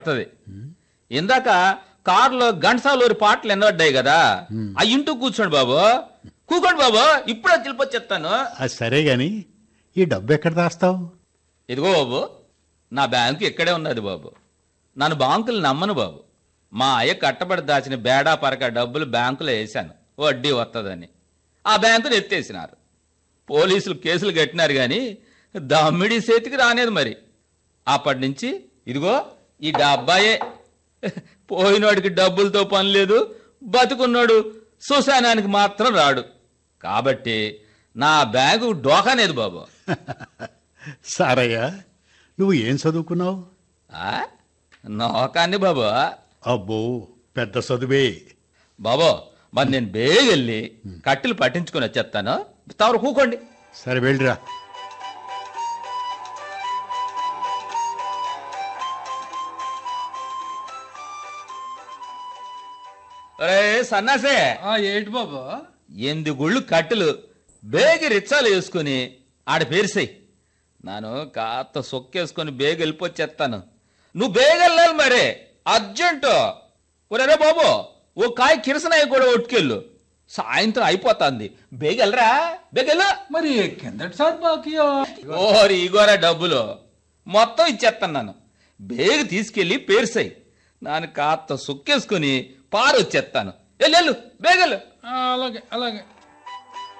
వస్తది ఇందాక కారులో ఘంటసాలూరి పాటలు ఎన్నబడ్డాయి కదా ఆ ఇంటూ కూర్చోండి బాబు కూకోండి బాబు ఇప్పుడే తెలిపొచ్చి చెప్తాను అది సరే గాని ఈ డబ్బు ఎక్కడ దాస్తావు ఇదిగో బాబు నా బ్యాంకు ఇక్కడే ఉన్నది బాబు నన్ను బాంకులు నమ్మను బాబు మా అయ్య కట్టబడి దాచిన బేడా పరక డబ్బులు బ్యాంకులో వేశాను వడ్డీ వస్తుందని ఆ బ్యాంకును ఎత్తేసినారు పోలీసులు కేసులు కట్టినారు కానీ దమ్మిడి చేతికి రానేది మరి అప్పటి నుంచి ఇదిగో ఈ డబ్బాయే పోయినోడికి డబ్బులతో పని లేదు బతుకున్నాడు శ్మశానానికి మాత్రం రాడు కాబట్టి నా బ్యాగు డోకానేది బాబు సారయ్య నువ్వు ఏం చదువుకున్నావు ఆ? నోకాన్ని బాబు అబ్బో పెద్ద చదువే బాబు మరి నేను బేగెళ్ళి కట్టెలు పట్టించుకొని వచ్చేస్తాను తవరు కూకోండి సరే వెళ్ళిరా రే సన్నాసే ఆ ఏంటి బాబు ఎనిమిది గుళ్ళు కట్టెలు బేగి రిచ్చాలు వేసుకుని ఆడ పేరుసాయి నాను కాస్త సొక్కేసుకొని బేగ వెళ్ళిపోచ్చేస్తాను నువ్వు బేగ వెళ్ళాలి మరే అర్జెంటు ఒరే బాబు ఓ కాయ కిరసనాయి కూడా ఒట్టుకెళ్ళు సాయంత్రం అయిపోతుంది బేగ వెళ్ళరా బేగ వెళ్ళు మరి కిందటిసారి బాకీయా ఓరి ఇగోరా డబ్బులు మొత్తం ఇచ్చేస్తాను బేగ తీసుకెళ్ళి పేరుసాయి నాను కాస్త సుక్కేసుకుని పారు వచ్చేస్తాను వెళ్ళు బేగలు ఆ, అలాగే అలాగే